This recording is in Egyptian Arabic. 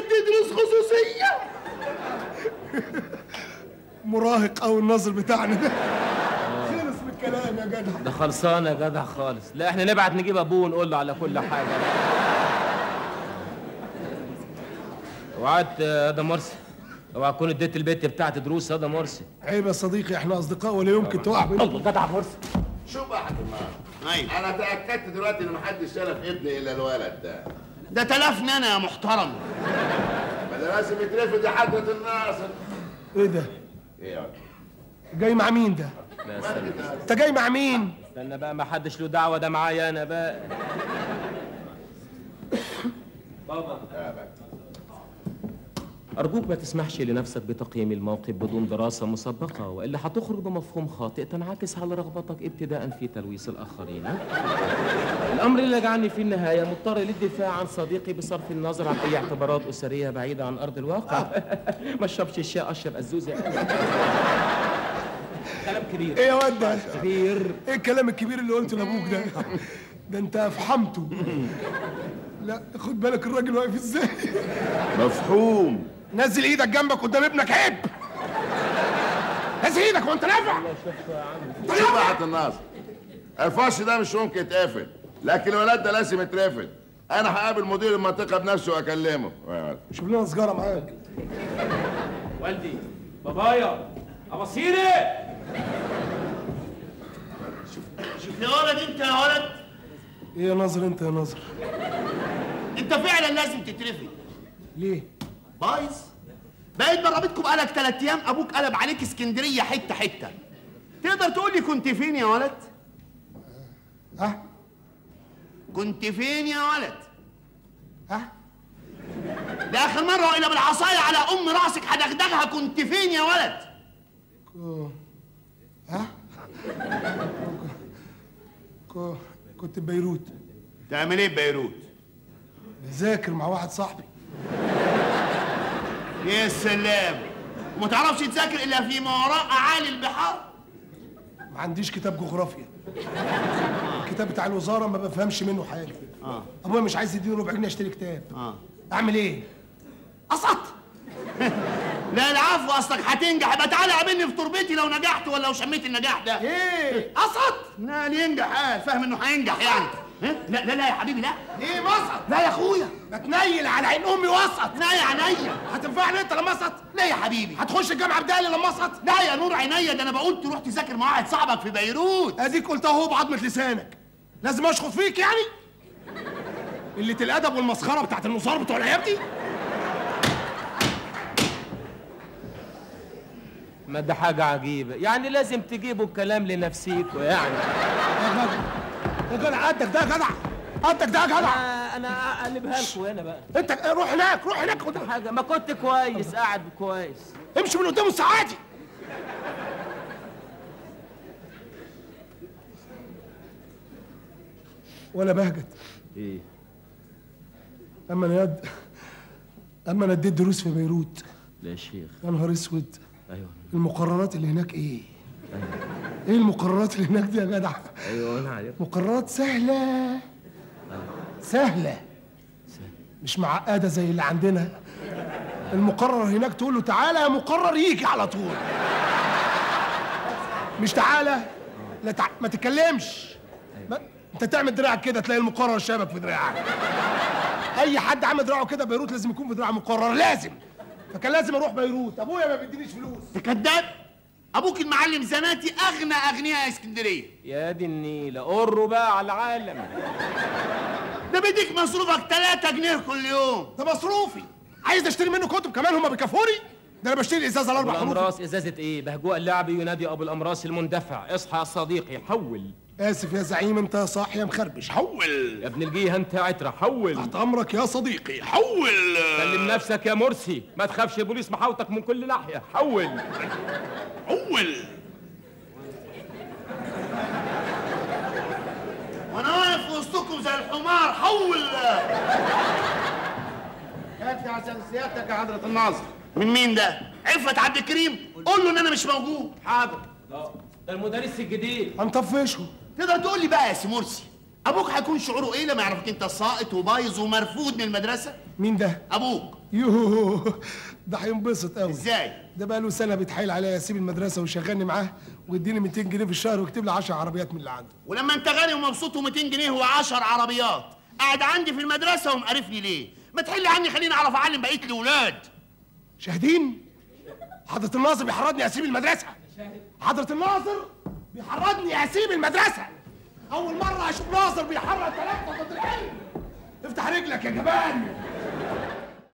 بدي دروس خصوصيه مراهق او النظر بتاعنا ده خلص من الكلام يا جدع ده خلصان يا جدع خالص لا احنا نبعت نجيب ابوه ونقول له على كل حاجه وقعدت يا ده مرسي اوعى تكون اديت البت بتاعت دروس يا ده مرسي عيب يا صديقي احنا اصدقاء ولا يمكن تقع بينا الله جدع مرسي شوف بقى يا حاج ايوه انا تاكدت دلوقتي ان محدش شرف ابني الا الولد ده ده تلفني انا يا محترم ما ده لازم يترفد يا حضره الناصر ايه ده ايه يا ولد؟ جاي مع مين ده لا استنى انت جاي مع مين استنى بقى ما حدش له دعوه ده معايا انا بقى بابا أرجوك ما تسمحش لنفسك بتقييم الموقف بدون دراسة مسبقة وإلا هتخرج بمفهوم خاطئ تنعكس على رغبتك ابتداء في تلويث الآخرين ها؟ الأمر اللي جعلني في النهاية مضطر للدفاع عن صديقي بصرف النظر عن أي اعتبارات أسرية بعيدة عن أرض الواقع ما اشربش الشاي أشرب الزوزة كلام كبير ايه يا واد ده كبير ايه الكلام الكبير اللي قلته لابوك ده ده انت افحمته لا خد بالك الراجل واقف ازاي مفهوم نزل ايدك جنبك قدام ابنك عيب نزل ايدك وانت نافع شوف بقى يا حضره الناصر الفرش ده مش ممكن يتقفل لكن الولد ده لازم يترفد انا هقابل مدير المنطقه بنفسه واكلمه شوف لنا سجاره معاك والدي بابايا أبصيري شوف يا ولد انت يا ولد ايه يا ناظر انت يا ناظر انت فعلا لازم تترفد ليه بايظ بقيت بربيتكم بقالك ثلاث ايام ابوك قلب عليك اسكندريه حته حته تقدر تقول لي كنت فين يا ولد ها كنت فين يا ولد ها ده اخر مره والا بالعصايه على ام راسك هدغدغها كنت فين يا ولد كو- ها كو- كنت في بيروت تعمل ايه في بيروت بذاكر مع واحد صاحبي يا سلام وما تعرفش تذاكر الا في ما وراء اعالي البحار ما عنديش كتاب جغرافيا الكتاب بتاع الوزاره ما بفهمش منه حاجه اه ابويا مش عايز يديني ربع جنيه اشتري كتاب اه اعمل ايه اسقط لا العفو اصلك هتنجح يبقى تعالى قابلني في تربتي لو نجحت ولا لو شميت النجاح ده ايه اسقط لا ينجح آه فاهم انه هينجح يعني ها؟ لا لا لا يا حبيبي لا ايه مسقط لا يا اخويا ما تنيل على عين امي وسط لا يا عينيا هتنفعني انت لما اسقط لا يا حبيبي هتخش الجامعه بدالي لما اسقط لا يا نور عينيا ده انا بقول تروح تذاكر مع واحد صاحبك في بيروت اديك قلت اهو بعضمه لسانك لازم اشخط فيك يعني قله الادب والمسخره بتاعت النصار بتوع العيال دي ما ده حاجة عجيبة يعني لازم تجيبوا الكلام لنفسيكوا يعني يا جدع يا جدع قدك ده يا جدع قدك ده يا جدع أنا أنا أقلبها لكم هنا بقى انت روح هناك روح هناك خد حاجة ما كنت كويس قاعد كويس امشي من قدام السعادي ولا بهجت إيه اما انا يد اما انا اديت دروس في بيروت لا يا شيخ يا نهار اسود أيوه المقررات اللي هناك ايه ايه المقررات اللي هناك دي يا جدع أيوه أنا عارف مقررات سهله سهله مش معقده زي اللي عندنا المقرر هناك تقول له تعالى يا مقرر يجي على طول مش تعالى لا تع... ما تتكلمش ما... انت تعمل دراعك كده تلاقي المقرر شابك في دراعك اي حد عمل دراعه كده بيروت لازم يكون في دراع مقرر لازم فكان لازم اروح بيروت ابويا ما بيدينيش فلوس انت كذاب ابوك المعلم زناتي اغنى اغنياء اسكندريه يا دي النيلة قروا بقى على العالم ده بيديك مصروفك 3 جنيه كل يوم ده مصروفي عايز اشتري منه كتب كمان هما بيكافوني ده انا بشتري ازازه الاربع حروف الأمراس إزازة إيه بهجوء اللعب ينادي أبو الأمراس المندفع اصحى يا صديقي حول اسف يا زعيم انت صاحي يا مخربش حول يا ابن الجيه أنت عترة حول تحت امرك يا صديقي حول سلم نفسك يا مرسي ما تخافش البوليس محاوطك من كل ناحية حول حول وانا واقف وسطكم زي الحمار حول هات عشان سيادتك يا حضرة الناظر من مين ده؟ عفت عبد الكريم قول له ان انا مش موجود حاضر ده المدرس الجديد هنطفشه تقدر تقول لي بقى يا سي مرسي ابوك هيكون شعوره ايه لما يعرفك انت ساقط وبايظ ومرفوض من المدرسه مين ده ابوك يوه ده هينبسط قوي ازاي ده بقى له سنه بيتحايل عليا اسيب المدرسه ويشغلني معاه ويديني 200 جنيه في الشهر ويكتب لي 10 عربيات من اللي عنده ولما انت غني ومبسوط و200 جنيه و10 عربيات قاعد عندي في المدرسه ومقرفني ليه ما تحل عني خليني اعرف اعلم بقيه الاولاد شاهدين حضرة الناظر بيحرضني اسيب المدرسة حضرة الناظر بيحرضني اسيب المدرسة أول مرة أشوف ناظر بيحرض ثلاثة ضد العلم افتح رجلك يا جبان